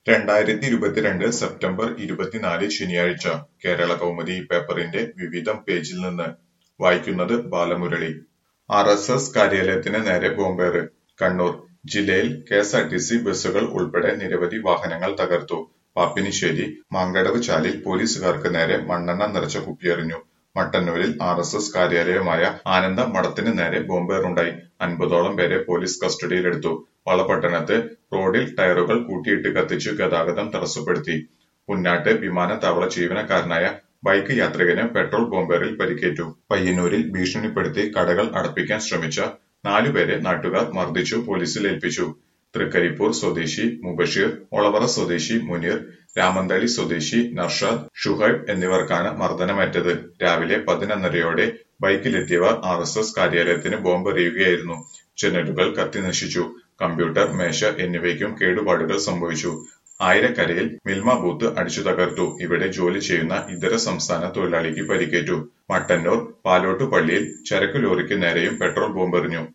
രണ്ടായിരത്തി ഇരുപത്തിരണ്ട് സെപ്റ്റംബർ ഇരുപത്തിനാല് ശനിയാഴ്ച കേരള കൗമുദി പേപ്പറിന്റെ വിവിധം പേജിൽ നിന്ന് വായിക്കുന്നത് ബാലമുരളി ആർ എസ് എസ് കാര്യാലയത്തിന് നേരെ ബോംബേറ് കണ്ണൂർ ജില്ലയിൽ K S R T C ബസ്സുകൾ ഉൾപ്പെടെ നിരവധി വാഹനങ്ങൾ തകർത്തു പാപ്പിനിശ്ശേരി മാങ്കടവ് ചാലിൽ പോലീസുകാർക്ക് നേരെ മണ്ണെണ്ണ നിറച്ച കുപ്പിയെറിഞ്ഞു മട്ടന്നൂരിൽ ആർ എസ് എസ് കാര്യാലയമായ ആനന്ദ മഠത്തിന് നേരെ ബോംബേറുണ്ടായി അൻപതോളം പേരെ പോലീസ് കസ്റ്റഡിയിലെടുത്തു വളപട്ടണത്ത് റോഡിൽ ടയറുകൾ കൂട്ടിയിട്ട് കത്തിച്ചു ഗതാഗതം തടസ്സപ്പെടുത്തി പുന്നാട്ട് വിമാനത്താവള ജീവനക്കാരനായ ബൈക്ക് യാത്രികന് പെട്രോൾ ബോംബേറിൽ പരിക്കേറ്റു പയ്യന്നൂരിൽ ഭീഷണിപ്പെടുത്തി കടകൾ അടപ്പിക്കാൻ ശ്രമിച്ച നാലുപേരെ നാട്ടുകാർ മർദ്ദിച്ചു പോലീസിൽ ഏൽപ്പിച്ചു തൃക്കരിപ്പൂർ സ്വദേശി മുബഷീർ ഒളവറ സ്വദേശി മുനീർ രാമന്തളി സ്വദേശി നർഷാദ് ഷുഹൈബ് എന്നിവർക്കാണ് മർദ്ദനമേറ്റത് രാവിലെ പതിനൊന്നരയോടെ ബൈക്കിലെത്തിയവർ ആർ എസ് എസ് കാര്യാലയത്തിന് ബോംബെറിയുകയായിരുന്നു ജനലുകൾ കത്തിനശിച്ചു കമ്പ്യൂട്ടർ മേശ എന്നിവയ്ക്കും കേടുപാടുകൾ സംഭവിച്ചു ആയിരക്കരയിൽ മിൽമ ബൂത്ത് അടിച്ചു തകർത്തു ഇവിടെ ജോലി ചെയ്യുന്ന ഇതര സംസ്ഥാന തൊഴിലാളിക്ക് പരിക്കേറ്റു മട്ടന്നൂർ പാലോട്ട് പള്ളിയിൽ ചരക്ക് ലോറിക്ക് നേരെയും പെട്രോൾ ബോംബെറിഞ്ഞു